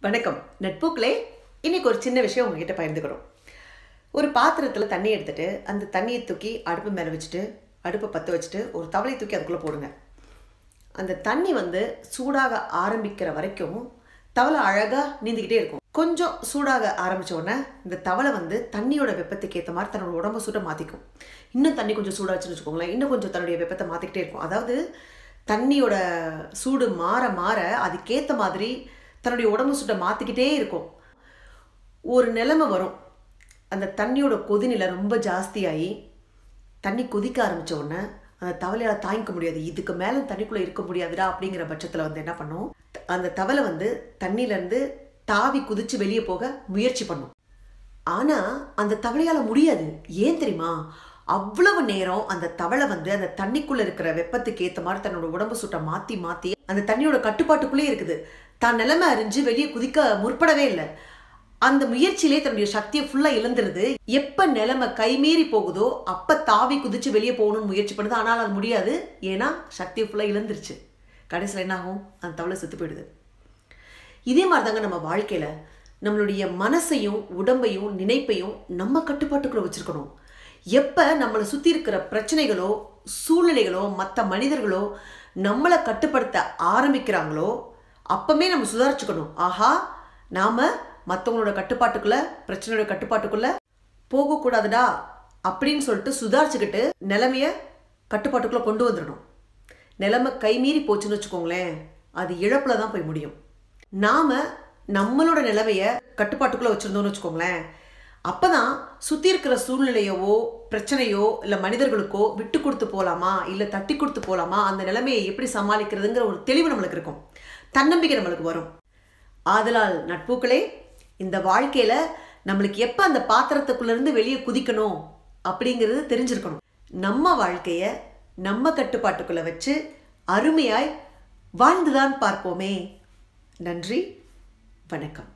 வணக்கம் நட்புக்களே இன்னைக்கு ஒரு சின்ன விஷயம் உங்ககிட்ட பகிர்ந்துக்கிறோம் ஒரு பாத்திரத்தில் தண்ணி எடுத்துட்டு அந்த தண்ணியை தூக்கி அடுப்பு மேலே வச்சுட்டு அடுப்பை பற்ற வச்சுட்டு ஒரு தவளை தூக்கி அதுக்குள்ளே போடுங்க அந்த தண்ணி வந்து சூடாக ஆரம்பிக்கிற வரைக்கும் தவளை அழகாக நீந்திக்கிட்டே இருக்கும் கொஞ்சம் சூடாக ஆரம்பிச்ச உடனே இந்த தவளை வந்து தண்ணியோட வெப்பத்துக்கு ஏற்ற மாதிரி தன்னோட உடம்பு சூட்டை மாற்றிக்கும் இன்னும் தண்ணி கொஞ்சம் சூடாச்சுன்னு வச்சுக்கோங்களேன் இன்னும் கொஞ்சம் தன்னுடைய வெப்பத்தை மாற்றிக்கிட்டே இருக்கும் அதாவது தண்ணியோட சூடு மாற மாற அதுக்கேற்ற மாதிரி தன்னுடைய உடம்பு சூட்டை மாற்றிக்கிட்டே இருக்கும் ஒரு நிலைமை வரும் அந்த தண்ணியோட கொதிநிலை ரொம்ப ஜாஸ்தியாகி தண்ணி கொதிக்க ஆரம்பிச்ச உடனே அந்த தவளையால் தாங்கிக்க முடியாது இதுக்கு மேலே தண்ணிக்குள்ளே இருக்க முடியாதுடா அப்படிங்கிற பட்சத்தில் வந்து என்ன பண்ணும் அந்த தவளை வந்து தண்ணியிலேருந்து தாவி குதிச்சு வெளியே போக முயற்சி பண்ணும் ஆனால் அந்த தவளையால் முடியாது ஏன் தெரியுமா அவ்வளவு நேரம் அந்த தவளை வந்து அந்த தண்ணிக்குள்ள இருக்கிற வெப்பத்துக்கு ஏற்ற மாதிரி தன்னோட உடம்பு சூட்டை மாற்றி மாற்றி அந்த தண்ணியோட கட்டுப்பாட்டுக்குள்ளே இருக்குது தான் நிலைமை அறிஞ்சு வெளியே குதிக்க முற்படவே இல்லை அந்த முயற்சியிலே தன்னுடைய சக்தியை ஃபுல்லாக இழந்துருது எப்போ நிலைமை கைமீறி போகுதோ அப்போ தாவி குதிச்சு வெளியே போகணும்னு முயற்சி பண்ணுது ஆனால் அது முடியாது ஏன்னா சக்தியை ஃபுல்லாக இழந்துருச்சு கடைசியில் என்ன ஆகும் அந்த தவளை செத்து போயிடுது இதே மாதிரி தாங்க நம்ம வாழ்க்கையில் நம்மளுடைய மனசையும் உடம்பையும் நினைப்பையும் நம்ம கட்டுப்பாட்டுக்குள்ளே வச்சுருக்கணும் எப்போ நம்மளை சுற்றி இருக்கிற பிரச்சனைகளோ சூழ்நிலைகளோ மற்ற மனிதர்களோ நம்மளை கட்டுப்படுத்த ஆரம்பிக்கிறாங்களோ அப்பமே நம்ம சுதாரிச்சுக்கணும் ஆஹா நாம் மற்றவங்களோட கட்டுப்பாட்டுக்குள்ளே பிரச்சனையோட கட்டுப்பாட்டுக்குள்ளே போகக்கூடாதுடா அப்படின்னு சொல்லிட்டு சுதாரிச்சுக்கிட்டு நிலைமைய கட்டுப்பாட்டுக்குள்ளே கொண்டு வந்துடணும் நிலைமை கைமீறி போச்சுன்னு வச்சுக்கோங்களேன் அது இழப்பில் தான் போய் முடியும் நாம் நம்மளோட நிலைமைய கட்டுப்பாட்டுக்குள்ளே வச்சுருந்தோம்னு வச்சுக்கோங்களேன் அப்போ தான் சுற்றி இருக்கிற சூழ்நிலையவோ பிரச்சனையோ இல்லை மனிதர்களுக்கோ விட்டு கொடுத்து போகலாமா இல்லை தட்டி கொடுத்து போகலாமா அந்த நிலைமையை எப்படி சமாளிக்கிறதுங்கிற ஒரு தெளிவு நம்மளுக்கு இருக்கும் தன்னம்பிக்கை நம்மளுக்கு வரும் ஆதலால் நட்புக்களே இந்த வாழ்க்கையில் நம்மளுக்கு எப்போ அந்த பாத்திரத்துக்குள்ளேருந்து வெளியே குதிக்கணும் அப்படிங்கிறது தெரிஞ்சிருக்கணும் நம்ம வாழ்க்கையை நம்ம கட்டுப்பாட்டுக்குள்ளே வச்சு அருமையாய் வாழ்ந்துதான் பார்ப்போமே நன்றி வணக்கம்